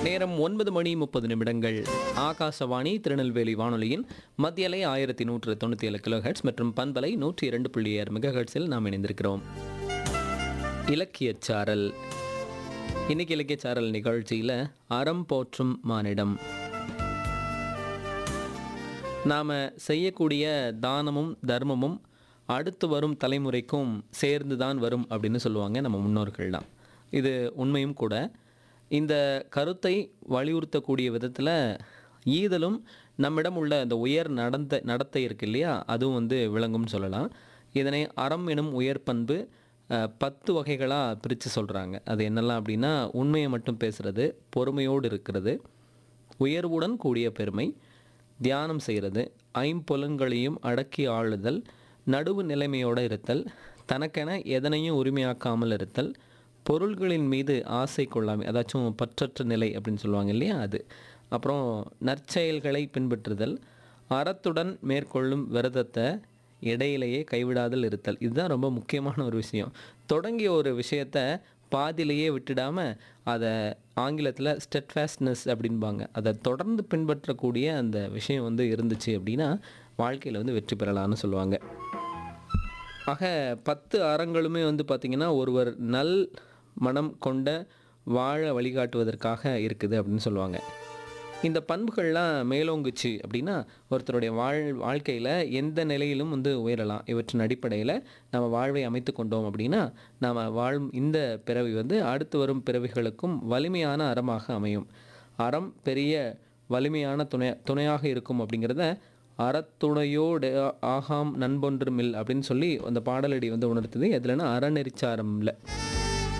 நேரம் ஒன்பது மணி முப்பது நிமிடங்கள் ஆகாசவாணி திருநெல்வேலி வானொலியின் மத்தியலை ஆயிரத்தி நூற்று தொண்ணூற்றி ஏழு கிலோஹெட்ஸ் மற்றும் பண்பலை நூற்றி இரண்டு புள்ளி ஆறு மெகாஹெட்ஸில் நாம் இணைந்திருக்கிறோம் இலக்கியச் சாரல் இன்னைக்கு இலக்கியச் சாரல் நிகழ்ச்சியில் அறம் போற்றும் மானிடம் நாம் செய்யக்கூடிய தானமும் தர்மமும் அடுத்து வரும் தலைமுறைக்கும் சேர்ந்து தான் வரும் அப்படின்னு சொல்லுவாங்க நம்ம முன்னோர்கள்லாம் இது உண்மையும் கூட இந்த கருத்தை வலியுறுத்தக்கூடிய விதத்தில் ஈதலும் நம்மிடம் உள்ள அந்த உயர் நடந்த நடத்தை இருக்கு இல்லையா அதுவும் வந்து விளங்கும்னு சொல்லலாம் இதனை அறம் எனும் உயர் பண்பு அஹ், பத்து வகைகளாக பிரித்து சொல்கிறாங்க அது என்னெல்லாம் அப்படின்னா உண்மையை மட்டும் பேசுகிறது பொறுமையோடு இருக்கிறது உயர்வுடன் கூடிய பெருமை தியானம் செய்கிறது ஐம்புலன்களையும் அடக்கி ஆளுதல் நடுவு நிலைமையோடு இருத்தல் தனக்கென எதனையும் உரிமையாக்காமல் இருத்தல் பொருள்களின் மீது ஆசை கொள்ளாமை அதாச்சும் பற்றற்ற நிலை அப்படின்னு சொல்லுவாங்க இல்லையா அது அப்புறம் நற்செயல்களை பின்பற்றுதல் அறத்துடன் மேற்கொள்ளும் விரதத்தை இடையிலேயே கைவிடாதல் இருத்தல் இதுதான் ரொம்ப முக்கியமான ஒரு விஷயம் தொடங்கிய ஒரு விஷயத்த பாதியிலேயே விட்டுடாம அதை ஆங்கிலத்தில் ஸ்டெட்ஃபாஸ்ட்னஸ் அப்படின்பாங்க அதை தொடர்ந்து பின்பற்றக்கூடிய அந்த விஷயம் வந்து இருந்துச்சு அப்படின்னா வாழ்க்கையில் வந்து வெற்றி பெறலாம்னு சொல்லுவாங்க ஆக பத்து அறங்களுமே வந்து பார்த்திங்கன்னா ஒருவர் நல் மனம் கொண்ட வாழ வழிகாட்டுவதற்காக இருக்குது அப்படின்னு சொல்லுவாங்க இந்த பண்புகள்லாம் மேலோங்குச்சு அப்படின்னா ஒருத்தருடைய வாழ் வாழ்க்கையில் எந்த நிலையிலும் வந்து உயரலாம் இவற்றின் அடிப்படையில் நம்ம வாழ்வை அமைத்து கொண்டோம் அப்படின்னா நாம் வாழும் இந்த பிறவி வந்து அடுத்து வரும் பிறவிகளுக்கும் வலிமையான அறமாக அமையும் அறம் பெரிய வலிமையான துணை துணையாக இருக்கும் அப்படிங்கிறத அறத்துணையோடு ஆகாம் நண்பொன்றுமில் அப்படின்னு சொல்லி அந்த பாடலடி வந்து உணர்த்துது எதுலன்னா அறநெறிச்சாரம்ல